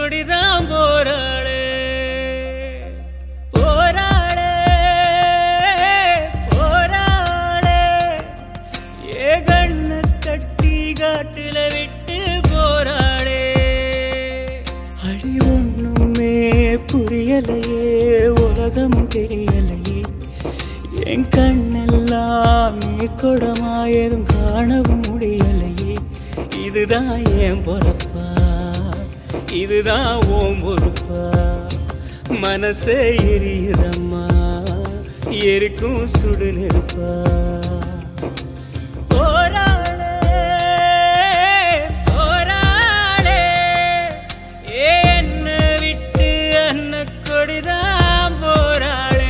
கொடிதான் போராளே போராளே போராளே ஏ கண்ணு கட்டி காட்டுல விட்டு போராளே அடி ஒண்ணுமே புரியலையே உலகம் தெரியலையே என் கண்ணெல்லாம் நீ கொடமாயதும் காணவும் முடியலையே இதுதான் என் பொறப்பா இதுதான் ஓம் பொறுப்பா மனசே எரியுதம்மா எரிக்கும் சுடு நெருப்பா போராளே போராளே என்ன விட்டு அன்ன கொடிதான் போராளே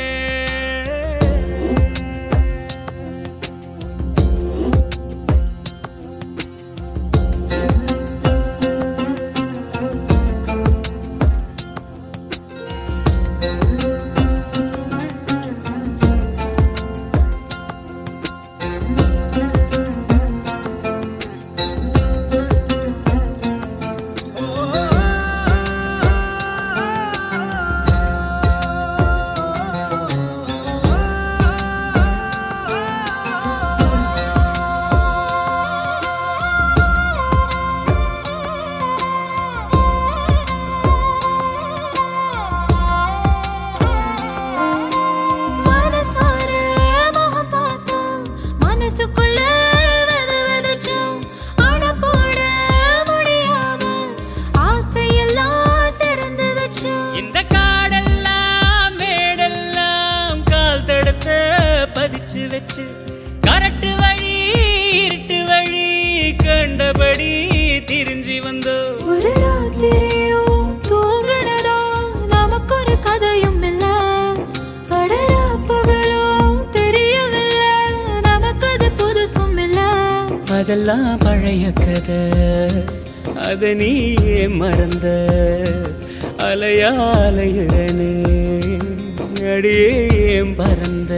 மனசார முகம் பார்த்தோம், மனசுக்குள்ள விதை விதைச்சோம். அணை போட முடியாம ஆசையெல்லாம் திறந்து வச்சோம். இந்த காடெல்லாம் மேடெல்லாம் கால் தடத்த பதிச்சு வச்சு கரட்டு வழி இருட்டு வழி கண்டபடி திரிஞ்சு வந்தோம் ஒரு ராத்திரியும் தூங்குனதா நமக்கு ஒரு கதையும் இல்ல. அடரா பகலும் தெரியவில்லை, நமக்கு அது புதுசும் இல்ல. அதெல்லாம் பழைய கதை அத நீ ஏன் மறந்த அலையா அலையுறனே அடியே ஏன் பறந்த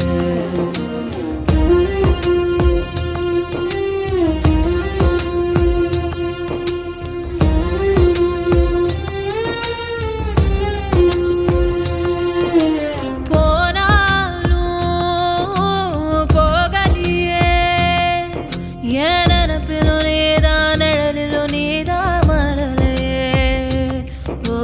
போனாலும் போகலியே என் நினப்பிலும் நீதான் நிழலிலும் நீதான் மறலையே ஓ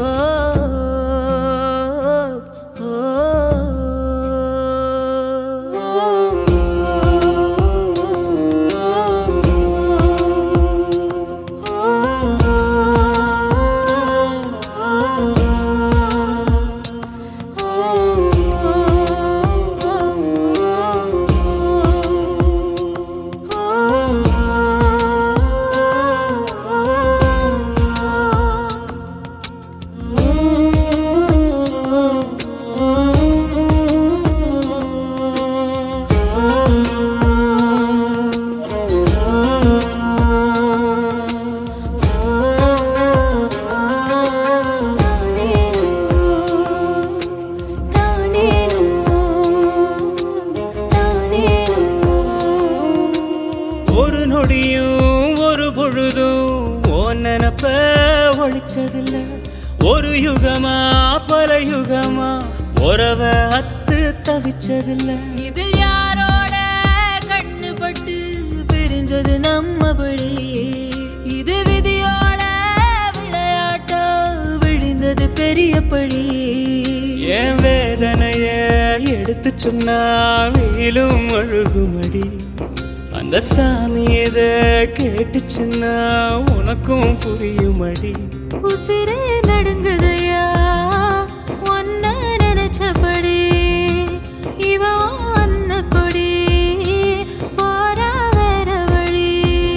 ஒரு நொடியும் ஒரு பொழுதும் ஓ நினப்ப ஒழிச்சதில்ல ஒரு யுகமா பல யுகமா உறவ அத்து தவிச்சதில்ல இதில் யாரோட கண்ணு பட்டு பிரிஞ்சது நம்ம வழி இது விதியோட விளையாட்டா விழுந்தது பெரிய பழி என் வேதனைய எடுத்து சொன்னா வீழும் அழுகுமடி அந்த சாமி இத கேட்டுச்சுன்னா உனக்கும் புரியுமடி உசிரே நடுங்குதையா ஒன்ன நினைச்சபடி இவ அன்ன கொடி போரா வேற வழி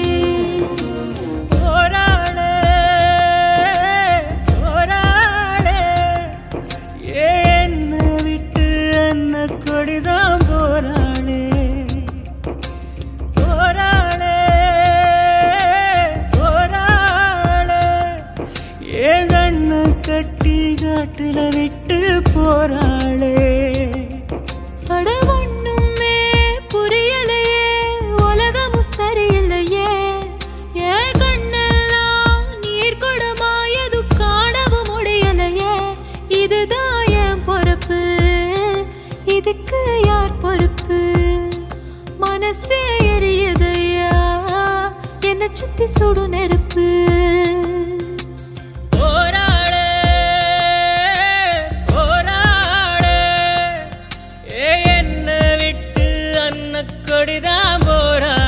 போராளே போராளே என்ன விட்டு அன்ன கொடிதான் போராளே போராளே போராளே ஏன் கண்ணு கட்டி காட்டுல விட்டு போராளே அட ஒண்ணுமே புரியலையே உலகமும் சரியில்லையே என் கண்ணெல்லாம் நீர் குடமாயது இதுக்கு யார் பொறுப்பு மனசே எரியுதையா என்ன சுத்தி சுடு நெருப்பு போராளே போராளே ஏ என்ன விட்டு அன்ன கொடிதான் போராளே